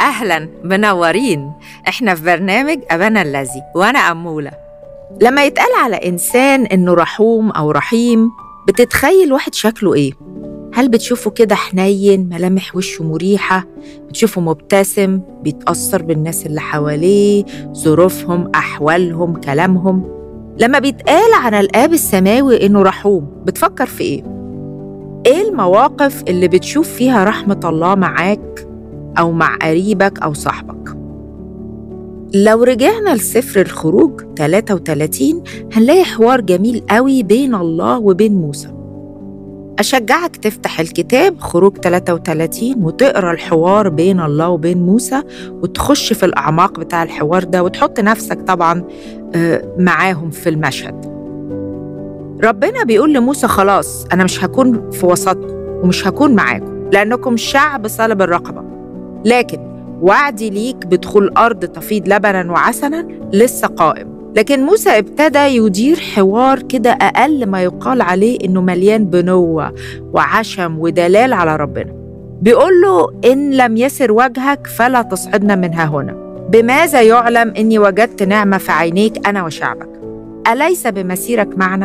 أهلا منورين إحنا في برنامج أبانا الذي وأنا أمولة لما يتقال على إنسان إنه رحوم أو رحيم بتتخيل واحد شكله إيه؟ هل بتشوفه كده حنين ملامح وشه مريحة بتشوفه مبتسم بيتأثر بالناس اللي حواليه ظروفهم أحوالهم كلامهم لما بيتقال عن الآب السماوي إنه رحوم بتفكر في إيه؟ إيه المواقف اللي بتشوف فيها رحمة الله معاك أو مع قريبك أو صاحبك؟ لو رجعنا لسفر الخروج 33 هنلاقي حوار جميل قوي بين الله وبين موسى أشجعك تفتح الكتاب خروج 33 وتقرا الحوار بين الله وبين موسى وتخش في الأعماق بتاع الحوار ده وتحط نفسك طبعا معاهم في المشهد ربنا بيقول لموسى خلاص أنا مش هكون في وسطكم ومش هكون معاكم لأنكم شعب صلب الرقبة لكن وعدي ليك بدخول أرض تفيض لبنا وعسلا لسه قائم لكن موسى ابتدى يدير حوار كده أقل ما يقال عليه إنه مليان بنوة وعشم ودلال على ربنا بيقول له إن لم يسر وجهك فلا تصعدنا منها هنا بماذا يعلم إني وجدت نعمة في عينيك أنا وشعبك أليس بمسيرك معنا